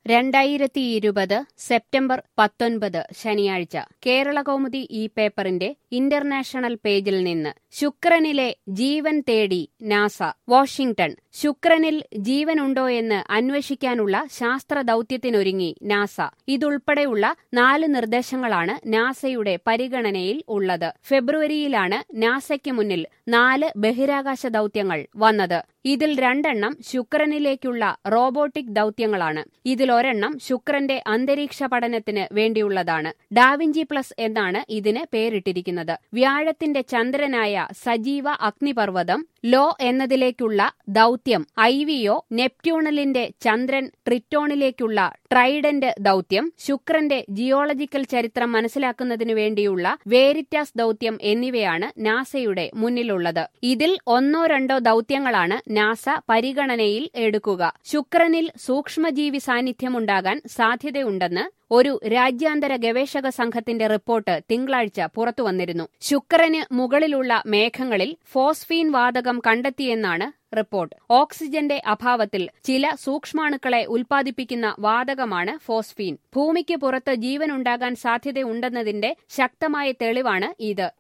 രണ്ടായിരത്തി ഇരുപത് സെപ്റ്റംബർ പത്തൊൻപത് ശനിയാഴ്ച കേരളകൗമുദി ഈ പേപ്പറിന്റെ ഇന്റർനാഷണൽ പേജിൽ നിന്ന് ശുക്രനിലെ ജീവൻ തേടി നാസ വാഷിംഗ്ടൺ ശുക്രനിൽ ജീവനുണ്ടോയെന്ന് അന്വേഷിക്കാനുള്ള ശാസ്ത്ര ദൌത്യത്തിനൊരുങ്ങി നാസ ഇതുൾപ്പെടെയുള്ള നാല് നിർദ്ദേശങ്ങളാണ് നാസയുടെ പരിഗണനയിൽ ഉള്ളത് ഫെബ്രുവരിയിലാണ് നാസയ്ക്ക് മുന്നിൽ നാല് ബഹിരാകാശ ദൌത്യങ്ങൾ വന്നത് ഇതിൽ രണ്ടെണ്ണം ശുക്രനിലേക്കുള്ള റോബോട്ടിക് ദൌത്യങ്ങളാണ് ഇതിലൊരെണ്ണം ശുക്രന്റെ അന്തരീക്ഷ പഠനത്തിന് വേണ്ടിയുള്ളതാണ് ഡാവിഞ്ചി പ്ലസ് എന്നാണ് ഇതിന് പേരിട്ടിരിക്കുന്നത് വ്യാഴത്തിന്റെ ചന്ദ്രനായ സജീവ അഗ്നിപർവ്വതം ലോ എന്നതിലേക്കുള്ള ദൌത്യം ഐവിയോ നെപ്റ്റ്യൂണലിന്റെ ചന്ദ്രൻ ട്രിറ്റോണിലേക്കുള്ള ട്രൈഡന്റ് ദൌത്യം ശുക്രന്റെ ജിയോളജിക്കൽ ചരിത്രം മനസ്സിലാക്കുന്നതിനു വേണ്ടിയുള്ള വേരിറ്റാസ് ദൌത്യം എന്നിവയാണ് നാസയുടെ മുന്നിലുള്ളത് ഇതിൽ ഒന്നോ രണ്ടോ ദൌത്യങ്ങളാണ് നാസ പരിഗണനയിൽ എടുക്കുക ശുക്രനിൽ സൂക്ഷ്മജീവി സാന്നിധ്യമുണ്ടാകാൻ സാധ്യതയുണ്ടെന്ന് ഒരു രാജ്യാന്തര ഗവേഷക സംഘത്തിന്റെ റിപ്പോർട്ട് തിങ്കളാഴ്ച പുറത്തുവന്നിരുന്നു ശുക്രന് മുകളിലുള്ള മേഘങ്ങളിൽ ഫോസ്ഫീൻ വാതകം കണ്ടെത്തിയെന്നാണ് റിപ്പോർട്ട് ഓക്സിജന്റെ അഭാവത്തിൽ ചില സൂക്ഷ്മാണുക്കളെ ഉൽപ്പാദിപ്പിക്കുന്ന വാതകമാണ് ഫോസ്ഫീൻ ഭൂമിക്ക് പുറത്ത് ജീവനുണ്ടാകാൻ സാധ്യതയുണ്ടെന്നതിന്റെ ശക്തമായ തെളിവാണ് ഇത്